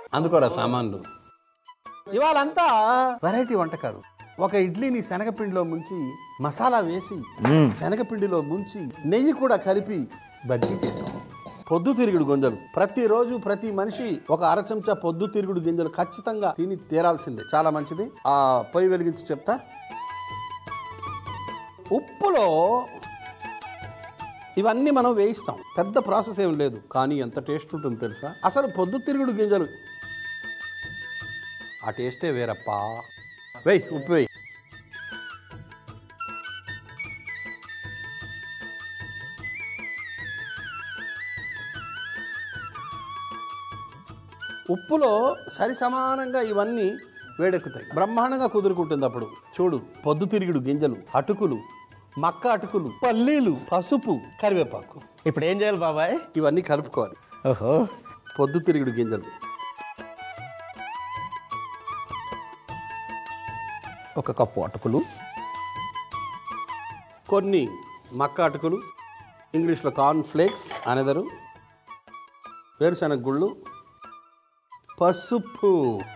అందుకోరా సామాన్లు ఇవాళంతా వెరైటీ వంటకాలు ఒక ఇడ్లీని శనగపిండిలో ముంచి మసాలా వేసి శనగపిండిలో ముంచి నెయ్యి కూడా కలిపి బజ్జీ చేసాం పొద్దు తిరుగుడు గింజలు ప్రతిరోజు ప్రతి మనిషి ఒక అర చెంచా పొద్దు తిరుగుడు గింజలు ఖచ్చితంగా తిని తీరాల్సిందే చాలా మంచిది ఆ పొయ్యి వెలిగించి చెప్తా ఉప్పులో ఇవన్నీ మనం వేయిస్తాం పెద్ద ప్రాసెస్ ఏం లేదు కానీ ఎంత టేస్ట్ ఉంటుంది తెలుసా అసలు పొద్దు తిరుగుడు గింజలు ఆ టేస్టే వేరప్పా వెయ్ ఉప్పు వెయ్యి ఉప్పులో సరి సమానంగా ఇవన్నీ వేడెక్కుతాయి బ్రహ్మాండంగా కుదురుకుంటుంది అప్పుడు చూడు పొద్దు తిరుగుడు గింజలు అటుకులు మక్క అటుకులు పల్లీలు పసుపు కరివేపాకు ఇప్పుడు ఏం చేయాలి బాబాయ్ ఇవన్నీ కలుపుకోవాలి ఓహో పొద్దు తిరుగుడు గింజలు ఒక కప్పు అటుకులు కొన్ని మక్క అటుకులు ఇంగ్లీష్లో కార్న్ ఫ్లేక్స్ అనేదరు వేరుశనగ గుళ్ళు పసుపు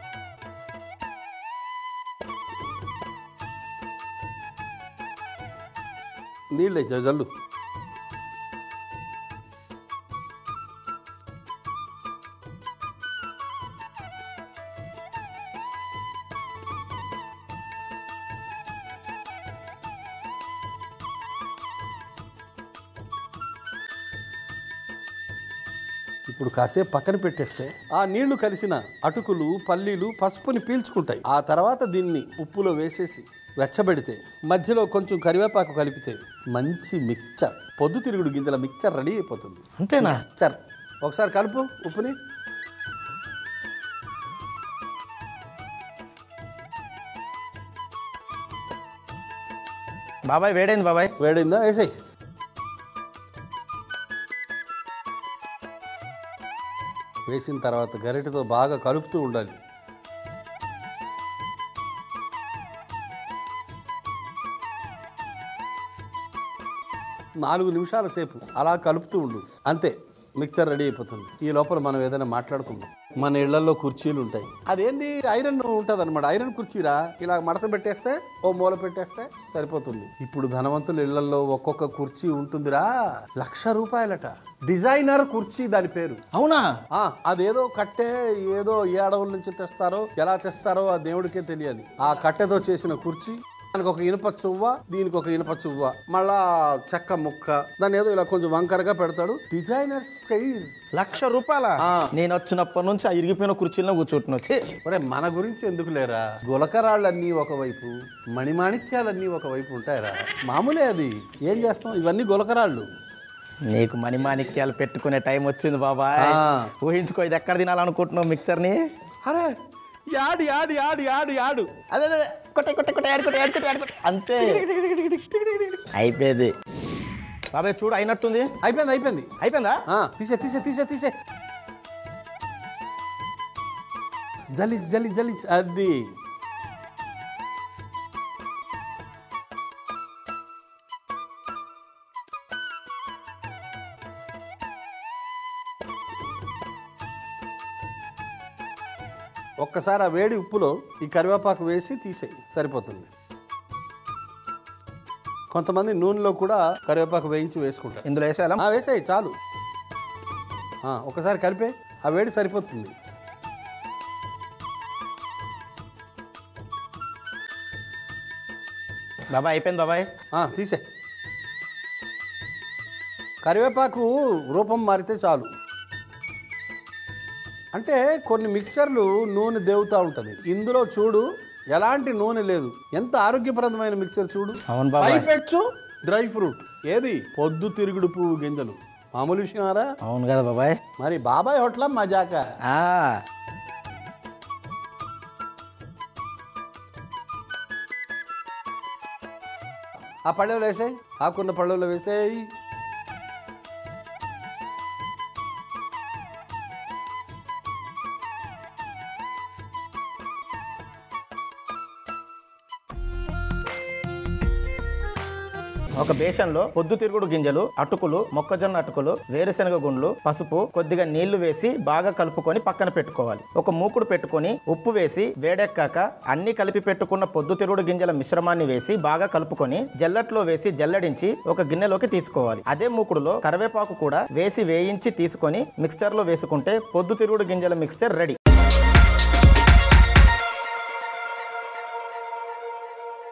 నీళ్ళు వేయి, జల్లు ఇప్పుడు కాసేపు పక్కన పెట్టేస్తే ఆ నీళ్లు కలిసిన అటుకులు పల్లీలు పసుపుని పీల్చుకుంటాయి ఆ తర్వాత దీన్ని ఉప్పులో వేసేసి వెచ్చబెడితే మధ్యలో కొంచెం కరివేపాకు కలిపితే మంచి మిక్చర్ పొద్దు తిరుగుడు గింజల మిక్చర్ రెడీ అయిపోతుంది అంతేనా మిక్చర్ ఒకసారి కలుపు ఉప్పుని బాబాయ్ వేడైంది బాబాయ్ వేడిందా వేసేయి వేసిన తర్వాత గరిటెతో బాగా కలుపుతూ ఉండాలి నాలుగు నిమిషాల సేపు అలా కలుపుతూ ఉండు అంతే మిక్చర్ రెడీ అయిపోతుంది ఈ లోపల మనం ఏదైనా మాట్లాడుకుందాం మన ఇళ్లలో కుర్చీలు ఉంటాయి అదేంది ఐరన్ ఉంటుంది అనమాట ఐరన్ కుర్చీరా ఇలా మడత పెట్టేస్తే ఓ మూల పెట్టేస్తే సరిపోతుంది ఇప్పుడు ధనవంతుల ఇళ్లలో ఒక్కొక్క కుర్చీ ఉంటుందిరా లక్ష రూపాయలట డిజైనర్ కుర్చీ దాని పేరు అవునా ఆ అదేదో కట్టె ఏదో ఏ అడవుల నుంచి తెస్తారో ఎలా తెస్తారో ఆ దేవుడికే తెలియాలి ఆ కట్టెతో చేసిన కుర్చీ దానికి ఒక ఇనుప చువ్వ దీనికి ఒక ఇనుప చువ్వ మళ్ళా చెక్క ముక్క దాన్ని ఏదో ఇలా కొంచెం వంకరగా పెడతాడు డిజైనర్స్ చైర్ లక్ష రూపాయల ఆ. నేను వచ్చినప్పటి నుంచి ఆ ఇరిగిపోయిన కుర్చీలో కూర్చుంటున్నా ఛీ, ఒరే మన గురించి ఎందుకు లేరా గులకరాళ్ళన్నీ ఒకవైపు మణిమాణిక్యాలన్నీ ఒకవైపు ఉంటాయరా మామూలే అది ఏం చేస్తాం ఇవన్నీ గులకరాళ్ళు నీకు మణిమాణిక్యాలు పెట్టుకునే టైం వచ్చింది బాబాయ్ ఆ. ఊహించుకో ఇది ఎక్కడ తినాలనుకుంటున్నావు మిక్సర్ని అరే యాడు యాడు యాడు యాడు యాడు అదే అదే కొట్టే కొట్టే కొట్టే ఆడుకుంటే ఆడుకుంటే ఆడుకుంటే అంతే అయిపోయింది బాబాయ్ చూడు అయినట్టుంది అయిపోయింది అయిపోయింది అయిపోయిందా ఆ, తీసే తీసే తీసే తీసే జలి జలి జలి అది ఒక్కసారి ఆ వేడి ఉప్పులో ఈ కరివేపాకు వేసి తీసేయి సరిపోతుంది కొంతమంది నూనెలో కూడా కరివేపాకు వేయించి వేసుకుంటారు ఇందులో వేసేయాలా ఆ, వేసేయి చాలు ఆ, ఒకసారి కలిపే ఆ వేడి సరిపోతుంది బాబాయ్ అయిపోయింది బాబాయ్ ఆ, తీసే కరివేపాకు రూపం మారితే చాలు అంటే కొన్ని మిక్చర్లు నూనె దేవుతూ ఉంటుంది ఇందులో చూడు ఎలాంటి నూనె లేదు ఎంత ఆరోగ్యప్రదమైన మిక్చర్ చూడు అవును బాబాయ్. పైపెచ్చు డ్రై ఫ్రూట్ ఏది పొద్దు తిరుగుడు పువ్వు గింజలు మామూలు విషయమారా అవును కదా బాబాయ్ మరి బాబాయ్ హోటల్ మజాక ఆ, ఆ పళ్ళెంలో వేసేయి ఆకున్న పళ్ళెంలో వేసేయి ఒక బేషన్లో పొద్దుతిరుగుడు గింజలు అటుకులు మొక్కజొన్న అటుకులు వేరుశనగ గుండ్లు పసుపు కొద్దిగా నీళ్లు వేసి బాగా కలుపుకొని పక్కన పెట్టుకోవాలి ఒక మూకుడు పెట్టుకొని ఉప్పు వేసి వేడెక్కాక అన్ని కలిపి పెట్టుకున్న పొద్దుతిరుగుడు గింజల మిశ్రమాన్ని వేసి బాగా కలుపుకొని జల్లట్లో వేసి జల్లడించి ఒక గిన్నెలోకి తీసుకోవాలి అదే మూకుడులో కరివేపాకు కూడా వేసి వేయించి తీసుకొని మిక్స్చర్లో వేసుకుంటే పొద్దుతిరుగుడు గింజల మిక్స్చర్ రెడీ